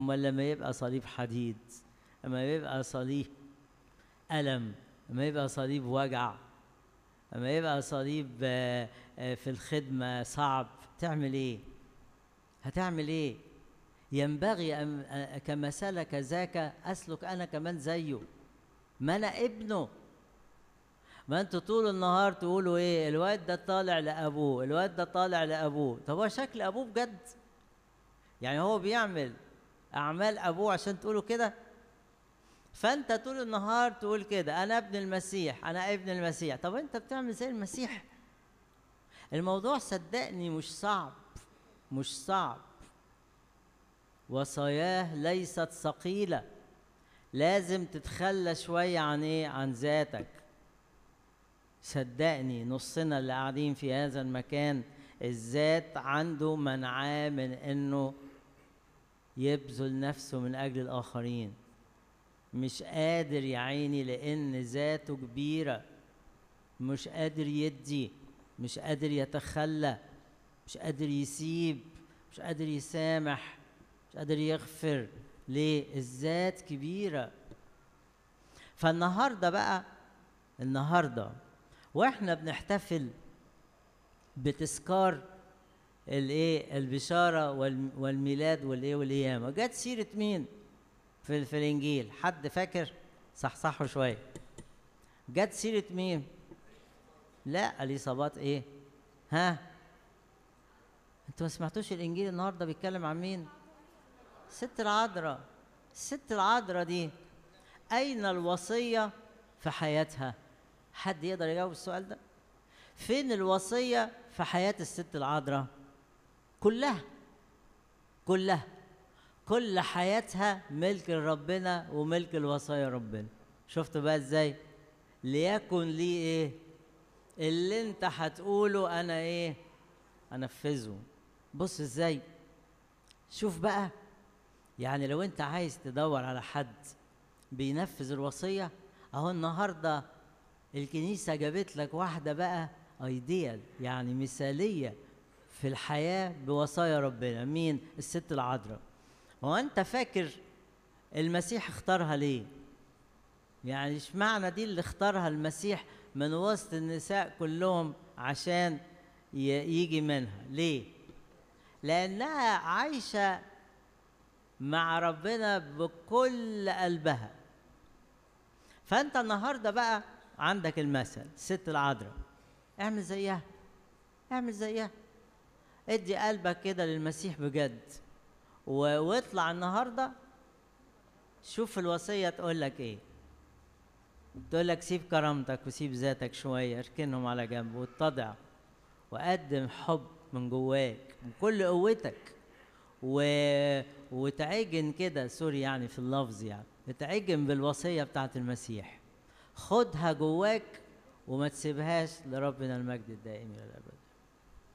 امال لما يبقى صليب حديد لما يبقى صليب الم لما يبقى صليب وجع لما يبقى صليب آه، آه، في الخدمه صعب تعمل ايه هتعمل ايه ينبغي أن آه، كما سلك ذاك اسلك انا كمان زيه ما انا ابنه ما انتوا طول النهار تقولوا ايه الواد ده طالع لابوه الواد ده طالع لابوه طب هو شكل ابوه بجد يعني هو بيعمل اعمال ابوه عشان تقولوا كده فانت طول النهار تقول كده انا ابن المسيح انا ابن المسيح طب انت بتعمل زي المسيح الموضوع صدقني مش صعب مش صعب وصاياه ليست ثقيله لازم تتخلى شويه عن ايه عن ذاتك صدقني نصنا اللي قاعدين في هذا المكان الذات عنده منعاه من انه يبذل نفسه من اجل الاخرين مش قادر يا عيني لان ذاته كبيره مش قادر يدي مش قادر يتخلى مش قادر يسيب مش قادر يسامح مش قادر يغفر ليه الذات كبيره فالنهارده بقى النهارده واحنا بنحتفل بتذكار الايه البشاره والم- والميلاد والايه والقيامه جت سيره مين في في الانجيل حد فاكر صحصحوا شويه جت سيره مين لا اليصابات ايه ها انتوا ما سمعتوش الانجيل النهارده بيتكلم عن مين الست العذراء الست العذراء دي اين الوصيه في حياتها حد يقدر يجاوب السؤال ده فين الوصيه في حياه الست العذراء كلها كلها كل حياتها ملك لربنا وملك الوصايا ربنا شفتوا بقى ازاي ليكن لي ايه اللي انت هتقوله انا ايه انفذه بص ازاي شوف بقى يعني لو انت عايز تدور على حد بينفذ الوصيه اهو النهارده الكنيسه جابت لك واحده بقى ايديال يعني مثاليه في الحياه بوصايا ربنا مين الست العذراء هو انت فاكر المسيح اختارها ليه يعني اشمعنى دي اللي اختارها المسيح من وسط النساء كلهم عشان ي- يجي منها ليه لانها عايشه مع ربنا بكل قلبها فانت النهارده بقى عندك المثل الست العذراء اعمل زيها اعمل زيها ادي قلبك كده للمسيح بجد و- واطلع النهارده شوف الوصيه تقول لك ايه تقول لك سيب كرامتك وسيب ذاتك شويه اركنهم على جنب واتضع وقدم حب من جواك بكل قوتك و... وتعجن كده سوري يعني في اللفظ يعني اتعجن بالوصيه بتاعت المسيح خدها جواك وما تسيبهاش لربنا المجد الدائم الى الابد